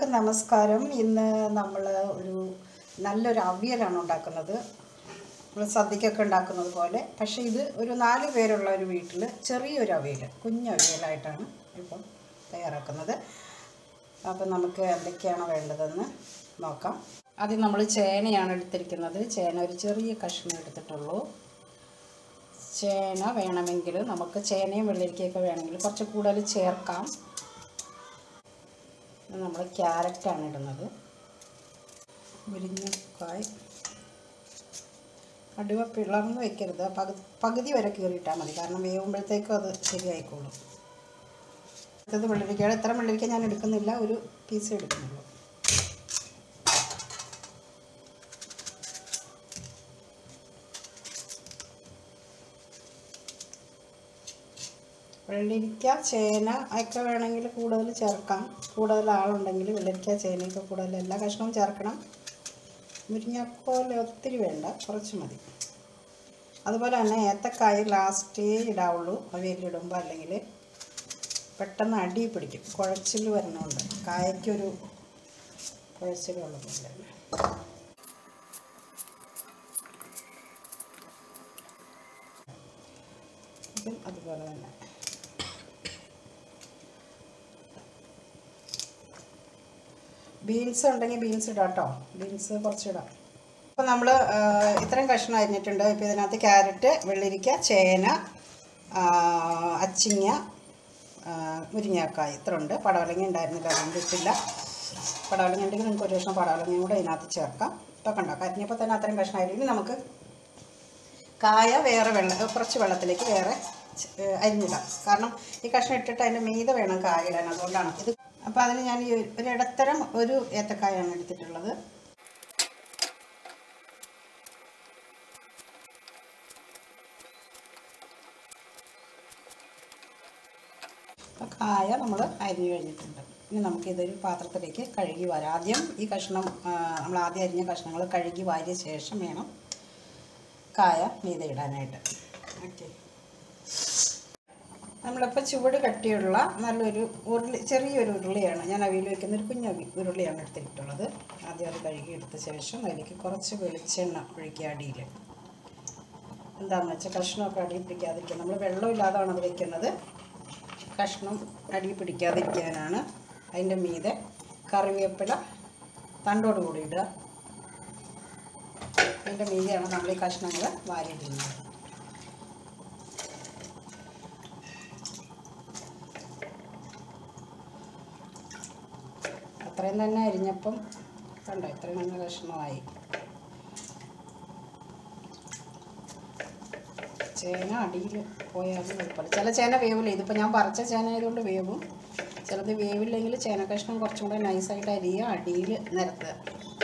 എല്ലാവർക്കും നമസ്കാരം ഇന്ന് നമ്മൾ ഒരു നല്ലൊരു അവിയലാണ് ഉണ്ടാക്കുന്നത് നമ്മൾ സദ്യക്കൊക്കെ ഉണ്ടാക്കുന്നത് പോലെ പക്ഷേ ഇത് ഒരു നാല് പേരുള്ള ഒരു വീട്ടിൽ ചെറിയൊരു അവിയൽ കുഞ്ഞു അവിയലായിട്ടാണ് ഇപ്പം തയ്യാറാക്കുന്നത് അപ്പം നമുക്ക് എന്തൊക്കെയാണ് വേണ്ടതെന്ന് നോക്കാം ആദ്യം നമ്മൾ ചേനയാണ് എടുത്തിരിക്കുന്നത് ചേന ഒരു ചെറിയ കഷ്ണം എടുത്തിട്ടുള്ളൂ ചേന വേണമെങ്കിൽ നമുക്ക് ചേനയും വെള്ളരിക്കയൊക്കെ വേണമെങ്കിൽ കുറച്ച് കൂടുതൽ ചേർക്കാം നമ്മൾ ക്യാരറ്റാണ് ഇടുന്നത് മുരിങ്ങക്കായ് അടിവ പിളർന്ന് വെക്കരുത് പകുതി പകുതി വരെ കീറിയിട്ടാൽ മതി കാരണം വേവുമ്പോഴത്തേക്കും അത് ശരിയായിക്കോളും അടുത്തത് വെള്ളരിക്കയുടെ എത്ര വെള്ളരിക്ക ഞാൻ എടുക്കുന്നില്ല ഒരു പീസ് എടുക്കുന്നുള്ളൂ വെള്ളരിക്ക ചേന ഒക്കെ വേണമെങ്കിൽ കൂടുതൽ ചേർക്കാം കൂടുതൽ ആളുണ്ടെങ്കിൽ വെള്ളരിക്ക ചേനയൊക്കെ കൂടുതൽ എല്ലാ കഷ്ണവും ചേർക്കണം മുരിങ്ങക്കോല ഒത്തിരി വേണ്ട കുറച്ച് മതി അതുപോലെ തന്നെ ഏത്തക്കായ ലാസ്റ്റേ ഇടാവുള്ളൂ അവയിലിടുമ്പോൾ അല്ലെങ്കിൽ പെട്ടെന്ന് അടി പിടിക്കും കുഴച്ചിൽ വരണമുണ്ട് കായയ്ക്കൊരു കുഴച്ചിലുള്ള പോലെ ഇതും അതുപോലെ തന്നെ ബീൻസ് ഉണ്ടെങ്കിൽ ബീൻസ് ഇടാം കേട്ടോ ബീൻസ് കുറച്ചിടാം അപ്പോൾ നമ്മൾ ഇത്രയും കഷ്ണം അരിഞ്ഞിട്ടുണ്ട് ഇപ്പോൾ ഇതിനകത്ത് ക്യാരറ്റ് വെള്ളരിക്ക ചേന ആ, അച്ചിങ്ങ ആ, മുരിങ്ങക്കായ് ഇത്ര ഉണ്ട് പടവലങ്ങ ഉണ്ടായിരുന്നില്ല അതുകൊണ്ട് ഇട്ടില്ല പടവലങ്ങ ഉണ്ടെങ്കിൽ നിങ്ങൾക്ക് ഒരു കഷ്ണം പടവലങ്ങയും കൂടെ ഇതിനകത്ത് ചേർക്കാം ഇപ്പോൾ കണ്ടോ കരിഞ്ഞപ്പോൾ തന്നെ അത്രയും കഷ്ണം ആയിരിക്കും നമുക്ക് കായ വേറെ വെള്ളം കുറച്ച് വെള്ളത്തിലേക്ക് വേറെ ചെ- ഏ, അരിഞ്ഞിടാം കാരണം ഈ കഷ്ണം ഇട്ടിട്ട് അതിൻ്റെ മീതെ വേണം കായ ഇടാൻ അതുകൊണ്ടാണ് ഇത് അപ്പോൾ അതിന് ഞാൻ ഈ ഒരു- ഒരു ഇടത്തരം ഒരു ഏത്തക്കായാണ് എടുത്തിട്ടുള്ളത് അപ്പോൾ കായ നമ്മൾ അരിഞ്ഞു കഴിഞ്ഞിട്ടുണ്ട് ഇനി നമുക്കിതൊരു പാത്രത്തിലേക്ക് കഴുകി വരാം ആദ്യം ഈ കഷ്ണം ആ, നമ്മൾ ആദ്യം അരിഞ്ഞ കഷ്ണങ്ങൾ കഴുകി വാരിയ ശേഷം വേണം കായ മീതെ ഇടാനായിട്ട് ഓക്കെ നമ്മളിപ്പോൾ ചുവട് കട്ടിയുള്ള നല്ലൊരു ഉരുളി ചെറിയൊരു ഉരുളിയാണ് ഞാൻ അവിയിൽ വയ്ക്കുന്ന ഒരു കുഞ്ഞു അവി ഉരുളിയാണ് എടുത്തിട്ടുള്ളത് ആദ്യം അത് കഴുകി എടുത്ത ശേഷം അതിലേക്ക് കുറച്ച് വെളിച്ചെണ്ണ ഒഴിക്കുക അടിയിൽ എന്താണെന്ന് വെച്ചാൽ കഷ്ണമൊക്കെ അടിയിൽ പിടിക്കാതിരിക്കുക നമ്മൾ വെള്ളമില്ലാതാണ് അത് വെക്കുന്നത് കഷ്ണം അടി പിടിക്കാതിരിക്കാനാണ് അതിൻ്റെ മീതെ കറിവേപ്പില തണ്ടോട് കൂടി ഇടുക അതിൻ്റെ മീതെയാണ് നമ്മൾ ഈ കഷ്ണങ്ങൾ വാരിയിടുന്നത് അത്രയും തന്നെ അരിഞ്ഞപ്പം കണ്ടോ ഇത്രയും നല്ല കഷ്ണമായി ചേന അടിയിൽ പോയാലും കുഴപ്പമില്ല ചില ചേന വേവില്ല ഇതിപ്പോൾ ഞാൻ പറിച്ച ചേന ആയതുകൊണ്ട് വേവും ചിലത് വേവില്ലെങ്കിൽ ചേന കഷ്ണം കുറച്ചും കൂടെ നൈസായിട്ട് അരിയുക അടിയിൽ നിരത്തുക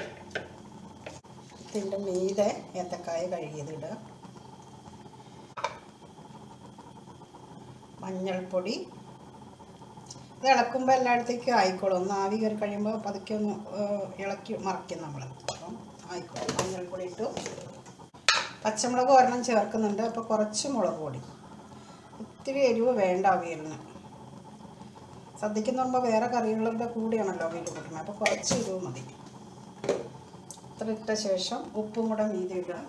ഇതിൻ്റെ മീതെ ഏത്തക്കായ കഴുകിയതിടുക മഞ്ഞൾപ്പൊടി ഇത് ഇളക്കുമ്പോൾ എല്ലായിടത്തേക്കും ആയിക്കോളും ഒന്ന് ആവി കയറി കഴിയുമ്പോൾ പതുക്കെ ഒന്ന് ഏഹ്, ഇളക്കി മറയ്ക്കും നമ്മൾ അപ്പം ആയിക്കോളും മഞ്ഞൾപ്പൊടി ഇട്ടു പച്ചമുളക് ഒരെണ്ണം ചേർക്കുന്നുണ്ട് അപ്പോൾ കുറച്ച് മുളക് പൊടി ഒത്തിരി എരിവ് വേണ്ട അവിയലിന് സദ്യക്ക് എന്ന് പറയുമ്പോൾ വേറെ കറികളുടെ കൂടെയാണല്ലോ അവിയൽ കൂട്ടുന്നത് അപ്പോൾ കുറച്ച് എരിവ് മതി ഇത്ര ഇട്ട ശേഷം ഉപ്പും കൂടെ മീതി ഇടുക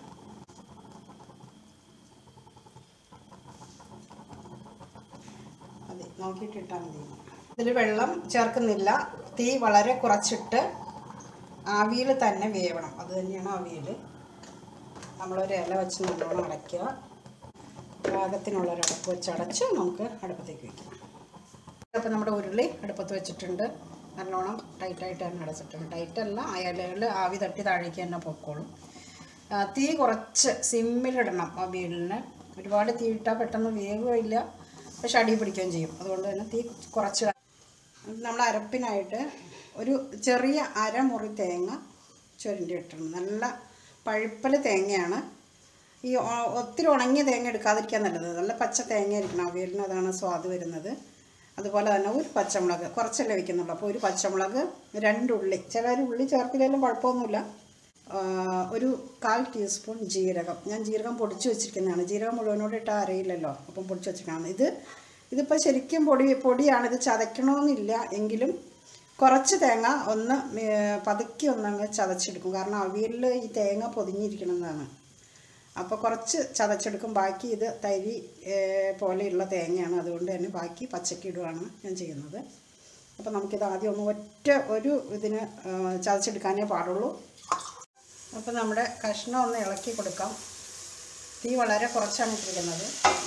മതി നോക്കിയിട്ട് ഇട്ടാൽ മതി ഇതിൽ വെള്ളം ചേർക്കുന്നില്ല തീ വളരെ കുറച്ചിട്ട് ആവിയിൽ തന്നെ വേവണം അത് തന്നെയാണ് അവിയൽ നമ്മളൊരു ഇല വെച്ച് നല്ലോണം അടയ്ക്കുക പാകത്തിനുള്ള ഒരു അടപ്പ് വെച്ച് അടച്ച് നമുക്ക് അടുപ്പത്തേക്ക് വയ്ക്കാം അപ്പോൾ നമ്മുടെ ഉരുളി അടുപ്പത്ത് വെച്ചിട്ടുണ്ട് നല്ലോണം ടൈറ്റായിട്ട് തന്നെ അടച്ചിട്ടുണ്ട് ടൈറ്റല്ല ആ ഇലയിൽ ആവി തട്ടി താഴേക്ക് തന്നെ പൊക്കോളും ആ, തീ കുറച്ച് സിമ്മിലിടണം അവിയലിന് ഒരുപാട് തീ ഇട്ടാൽ പെട്ടെന്ന് വേവുകയില്ല പക്ഷെ അടി പിടിക്കുകയും ചെയ്യും അതുകൊണ്ട് തന്നെ തീ കുറച്ച് നമ്മൾ അരപ്പിനായിട്ട് ഒരു ചെറിയ അരമുറി തേങ്ങ ചുരണ്ടി ഇട്ടിട്ടുണ്ട് നല്ല പഴുപ്പൽ തേങ്ങയാണ് ഈ ഒ- ഒത്തിരി ഉണങ്ങിയ തേങ്ങ എടുക്കാതിരിക്കാൻ നല്ലത് നല്ല പച്ച തേങ്ങ ആയിരിക്കണം അവിയലിന് അതാണ് സ്വാദ് വരുന്നത് അതുപോലെ തന്നെ ഒരു പച്ചമുളക് കുറച്ചല്ലേ വയ്ക്കുന്നുള്ളൂ അപ്പോൾ ഒരു പച്ചമുളക് രണ്ട് ഉള്ളി ചിലർ ഉള്ളി ചേർത്തില്ലെങ്കിലും കുഴപ്പമൊന്നുമില്ല ആ, ഒരു കാൽ ടീസ്പൂൺ ജീരകം ഞാൻ ജീരകം പൊടിച്ച് വെച്ചിരിക്കുന്നതാണ് ജീരകം മുഴുവനോട് ഇട്ടാൽ അറിയില്ലല്ലോ അപ്പം പൊടിച്ച് വെച്ചിരിക്കുന്നതാണ് ഇത് ഇതിപ്പോൾ ശരിക്കും പൊടി പൊടിയാണ് ഇത് ചതയ്ക്കണമെന്നില്ല എങ്കിലും കുറച്ച് തേങ്ങ ഒന്ന് മേ- പതുക്കി ഒന്നങ്ങ് ചതച്ചെടുക്കും കാരണം അവിയലിൽ ഈ തേങ്ങ പൊതിഞ്ഞിരിക്കണമെന്നാണ് അപ്പോൾ കുറച്ച് ചതച്ചെടുക്കും ബാക്കി ഇത് തരി ഏ, പോലെയുള്ള തേങ്ങയാണ് അതുകൊണ്ട് തന്നെ ബാക്കി പച്ചക്ക് ഇടുകയാണ് ഞാൻ ചെയ്യുന്നത് അപ്പോൾ നമുക്കിത് ആദ്യം ഒന്ന് ഒറ്റ ഒരു ഇതിന് ആ, ചതച്ചെടുക്കാനേ പാടുള്ളൂ അപ്പോൾ നമ്മുടെ കഷ്ണം ഒന്ന് ഇളക്കി കൊടുക്കാം തീ വളരെ കുറച്ചാണ് ഇട്ടിരിക്കുന്നത്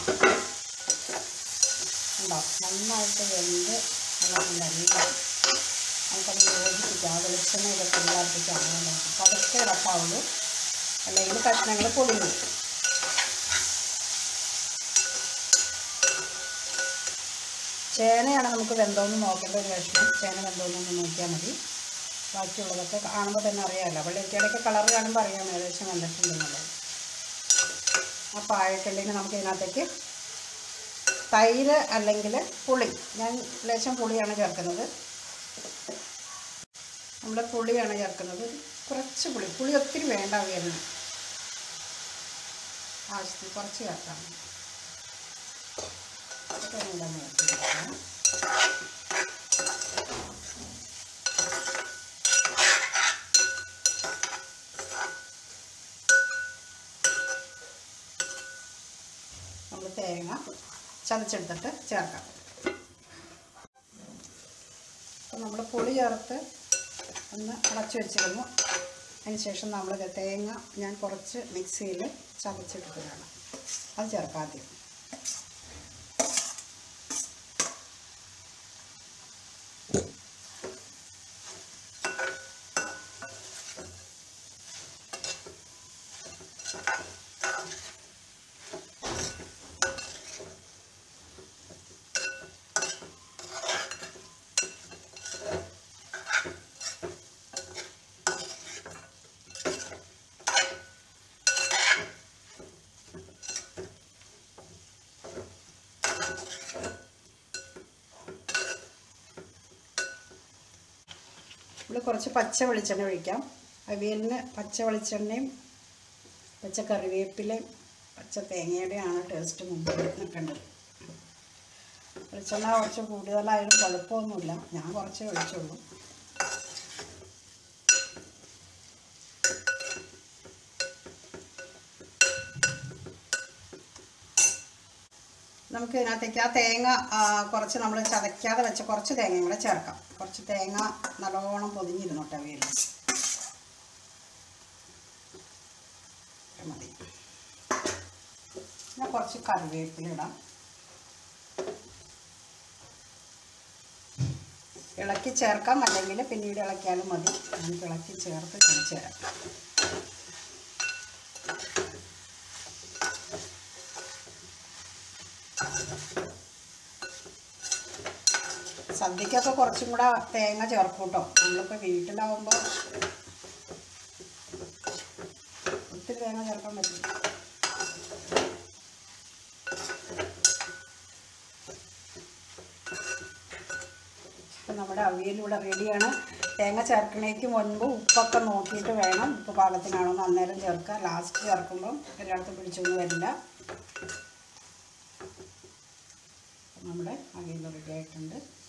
ഉണ്ടോ നന്നായിട്ട് വെന്ത് ഇളക്കില്ല നമുക്കത് യോജിപ്പിക്കാം ആ വെളിച്ചെണ്ണയിലൊക്കെ എല്ലാവർക്കും ചാണകം അപ്പോൾ അതൊക്കെ ഇളക്കാവുള്ളൂ അല്ലെങ്കിൽ കഷ്ണങ്ങൾ പൊടിഞ്ഞു ചേനയാണ് നമുക്ക് വെന്തോന്ന് നോക്കേണ്ട ഒരു കഷ്ണം ചേന വെന്തോന്നൊന്ന് നോക്കിയാൽ മതി ബാക്കിയുള്ളതൊക്കെ കാണുമ്പോൾ തന്നെ അറിയാമല്ലോ വെള്ളരിക്കയുടെയൊക്കെ കളർ കാണുമ്പോൾ അറിയാം ഏകദേശം വെന്തിട്ടുണ്ടെന്നുള്ളത് അപ്പോൾ ആയിട്ടുണ്ടെങ്കിൽ നമുക്ക് ഇതിനകത്തേക്ക് തൈര് അല്ലെങ്കിൽ പുളി ഞാൻ ലേശം പുളിയാണ് ചേർക്കുന്നത് നമ്മുടെ പുളിയാണ് ചേർക്കുന്നത് കുറച്ച് പുളി പുളി ഒത്തിരി വേണ്ട അവിയലിന് ആവശ്യത്തിന് കുറച്ച് ചേർക്കാം ഇതൊക്കെ ഒന്ന് ഇതൊന്ന് ഇളക്കി കൊടുക്കാം. നമ്മൾ തേങ്ങ ചതച്ചെടുത്തിട്ട് ചേർക്കാം അപ്പം നമ്മൾ പുളി ചേർത്ത് ഒന്ന് അടച്ചു വെച്ചിരുന്നു അതിന് ശേഷം നമ്മൾ തേങ്ങ ഞാൻ കുറച്ച് മിക്സിയിൽ ചതച്ചെടുത്തതാണ് അത് ചേർക്കാം ആദ്യം നമ്മൾ കുറച്ച് പച്ച വെളിച്ചെണ്ണ ഒഴിക്കാം അവിയലിന് പച്ച വെളിച്ചെണ്ണയും പച്ച കറിവേപ്പിലയും പച്ച തേങ്ങയുടെയാണ് ടേസ്റ്റ് മുമ്പ് നിൽക്കേണ്ടത് വെളിച്ചെണ്ണ കുറച്ച് കൂടുതലായാലും കുഴപ്പമൊന്നുമില്ല ഞാൻ കുറച്ച് ഒഴിച്ചുള്ളൂ നമുക്ക് ഇതിനകത്തേക്ക് ആ തേങ്ങ ആ, കുറച്ച് നമ്മൾ ചതയ്ക്കാതെ വെച്ച കുറച്ച് തേങ്ങയും കൂടെ ചേർക്കാം കുറച്ച് തേങ്ങ നല്ലോണം പൊതിഞ്ഞിരുന്നോട്ടെ അവയിൽ മതി പിന്നെ കുറച്ച് കറിവേപ്പില ഇടാം ഇളക്കി ചേർക്കാം അല്ലെങ്കിൽ പിന്നീട് ഇളക്കിയാലും മതി നമുക്ക് ഇളക്കി ചേർത്ത് കാണിച്ചു തരാം സദ്യക്കൊക്കെ കുറച്ചും കൂടെ തേങ്ങ ചേർക്കും കേട്ടോ നമ്മളിപ്പോൾ വീട്ടിലാവുമ്പോൾ ഒത്തിരി തേങ്ങ ചേർക്കാൻ പറ്റില്ല ഇപ്പം നമ്മുടെ അവിയൽ ഇവിടെ റെഡിയാണ് തേങ്ങ ചേർക്കണേക്ക് മുൻപ് ഉപ്പൊക്കെ നോക്കിയിട്ട് വേണം ഉപ്പ് പാകത്തിനാണോ എന്ന് അന്നേരം ചേർക്കുക ലാസ്റ്റ് ചേർക്കുമ്പം എല്ലായിടത്തും പിടിച്ചൊന്നും വരില്ല അപ്പം നമ്മുടെ അവിയൽ റെഡി ആയിട്ടുണ്ട്